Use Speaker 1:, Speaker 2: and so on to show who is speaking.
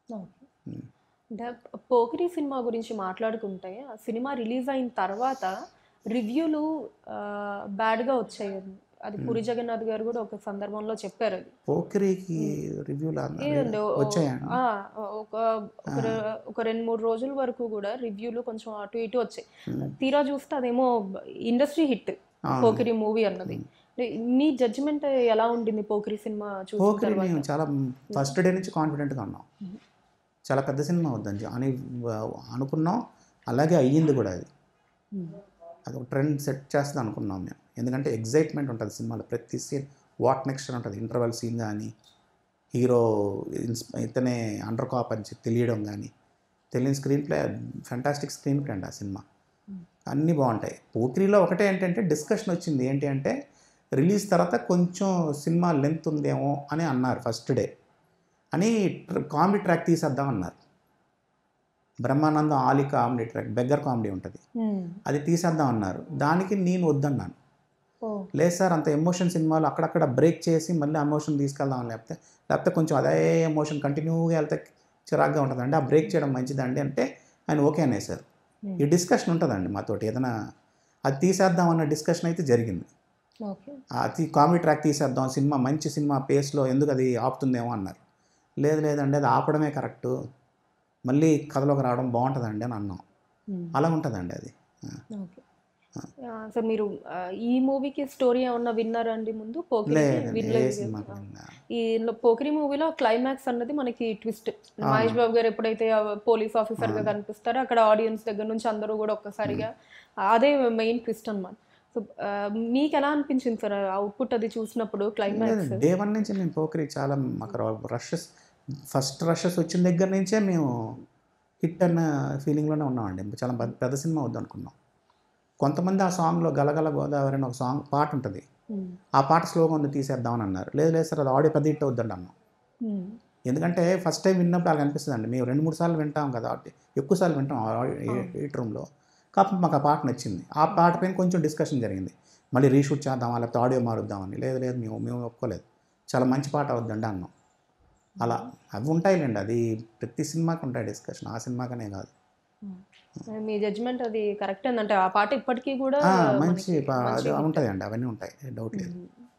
Speaker 1: Okay
Speaker 2: ఉమ్.
Speaker 1: అంటే Pokiri cinema గురించి మాట్లాడుకుంటే ఆ సినిమా రిలీజ్ అయిన తర్వాత రివ్యూలు బ్యాడ్గా వచ్చాయి అది పూరి జగన్నాథ్ గారు కూడా ఒక సందర్భంలో చెప్పారు అది
Speaker 2: పోకిరికి రివ్యూలు
Speaker 1: ఏదండి ఓ-
Speaker 2: వచ్చాయండి
Speaker 1: ఆ, ఒక ఒక రె- ఒక రెండు మూడు రోజుల వరకు కూడా రివ్యూలు కొంచెం అటు ఇటు వచ్చాయి
Speaker 2: ఉమ్.
Speaker 1: తీరా చూస్తే అదేమో ఇండస్ట్రీ హిట్
Speaker 2: అవును.
Speaker 1: పోకిరి మూవీ అన్నది మీ జడ్జిమెంట్ ఎలా ఉండింది పోకిరి సినిమా చూసిన
Speaker 2: పోకిరి
Speaker 1: తర్వాత
Speaker 2: మేము చాలా ఫస్ట్ డే నుంచి కాన్ఫిడెంట్గా ఉన్నాం చాలా పెద్ద సినిమా అవుద్దని అని అనుకున్నాం అలాగే అయ్యింది కూడా అది
Speaker 1: ఉమ్.
Speaker 2: అది ఒక ట్రెండ్ సెట్ చేస్తుంది అనుకున్నాం మేము ఎందుకంటే ఎగ్జైట్మెంట్ ఉంటుంది సినిమాలో ప్రతి సీన్ వాట్ నెక్స్ట్ అని ఉంటుంది ఇంటర్వెల్ సీన్ కానీ హీరో ఇన్స్- ఇతనే అండర్ కాప్ అని చెప్పి తెలియడం కానీ తెలియని screenplay fantastic screenplay అండి ఆ సినిమా అన్నీ బాగుంటాయి పోకిరిలో ఒకటే ఏంటంటే డిస్కషన్ వచ్చింది ఏంటి అంటే రిలీజ్ తర్వాత కొంచెం సినిమా లెంత్ ఉందేమో అని అన్నారు ఫస్ట్ డే అని కామెడీ ట్రాక్ తీసేద్దాం అన్నారు Brahmanandam Ali comedy track beggar comedy ఉంటుంది
Speaker 1: ఉమ్.
Speaker 2: అది తీసేద్దాం అన్నారు దానికి నేను వద్దన్నాను
Speaker 1: ఓ.
Speaker 2: లేదు సార్ అంత ఎమోషన్ సినిమాలు అక్కడక్కడ బ్రేక్ చేసి మళ్ళీ ఎమోషన్ తీసుకెళ్దాం లేకపోతే లేకపోతే కొంచెం అదే ఎమోషన్ కంటిన్యూగా వెళ్తే చిరాగ్గా ఉంటుందండి ఆ బ్రేక్ చేయడం మంచిదండి అంటే ఆయన ఓకే అనే సార్ ఈ డిస్కషన్ ఉంటుందండి మాతోటి ఏదైనా అది తీసేద్దాం అన్న డిస్కషన్ అయితే జరిగింది
Speaker 1: ఓకే
Speaker 2: అది కామెడీ ట్రాక్ తీసేద్దాం సినిమా మంచి సినిమా పేస్లో ఎందుకు అది ఆపుతుందేమో అన్నారు లేదు లేదండి అది ఆపడమే కరెక్టు మళ్ళీ కథలోకి రావడం బాగుంటుందండి అని అన్నాం
Speaker 1: ఉమ్.
Speaker 2: అలా ఉంటుందండి అది
Speaker 1: ఓకే ఆ, సో మీరు ఆ, ఈ మూవీకి స్టోరీ ఏమన్నా విన్నారా అండి ముందు పోకిరి
Speaker 2: లేదండి ఏ
Speaker 1: వినలేదు
Speaker 2: సినిమా
Speaker 1: కదా? ఈ పోకిరి మూవీలో క్లైమాక్స్ అన్నది మనకి ట్విస్ట్ మహేష్ బాబు గారు ఎప్పుడైతే పోలీస్ ఆఫీసర్ గా కనిపిస్తారో అక్కడ ఆడియన్స్ దగ్గర నుంచి అందరూ కూడా ఒక్కసారిగా అదే మెయిన్ ట్విస్ట్ అన్నమాట సో ఆ, మీకు ఎలా అనిపించింది సార్ అవుట్పుట్ అది చూసినప్పుడు క్లైమాక్స్
Speaker 2: డే వన్ నుంచి మేము పోకరి చాలా మాకు రషెస్ ఫస్ట్ రషెస్ వచ్చిన దగ్గర నుంచే మేము హిట్ అన్న ఫీలింగ్లోనే ఉన్నామండి చాలా పెద్ద- పెద్ద సినిమా వద్దు అనుకున్నాం కొంతమంది ఆ సాంగ్లో గలగల గోదావరి అని ఒక సాంగ్ పాట ఉంటుంది ఆ పాట స్లోగా ఉంది తీసేద్దామని అన్నారు లేదు లేదు సార్ అది ఆడియో పెద్ద హిట్ అవుద్దండి అన్నాం ఎందుకంటే ఫస్ట్ టైం విన్నప్పుడు అలా అనిపిస్తుంది అండి మేము రెండు మూడు సార్లు వింటాం కదా ఎక్కువ సార్లు వింటాం ఎయిట్ రూమ్లో కాకపోతే మాకు ఆ పాట నచ్చింది ఆ పాట పైన కొంచెం డిస్కషన్ జరిగింది మళ్ళీ రీషూట్ చేద్దామా లేకపోతే ఆడియో మారుద్దామని లేదు లేదు మేము మేము ఒప్పుకోలేదు చాలా మంచి పాట అవుద్దండి అన్నాం అలా అవి ఉంటాయిలేండి అది ప్రతి సినిమాకి ఉంటాయి డిస్కషన్ ఆ సినిమాకనే కాదు
Speaker 1: మీ జడ్జ్మెంట్ అది కరెక్ట్ అంటే ఆ పాట ఇప్పటికీ కూడా
Speaker 2: ఆ,
Speaker 1: మనకి
Speaker 2: మంచి పా- అది
Speaker 1: మంచిగా
Speaker 2: ఉంటాయండి అవన్నీ ఉంటాయి డౌట్ లేదు
Speaker 1: ఉంటుంది.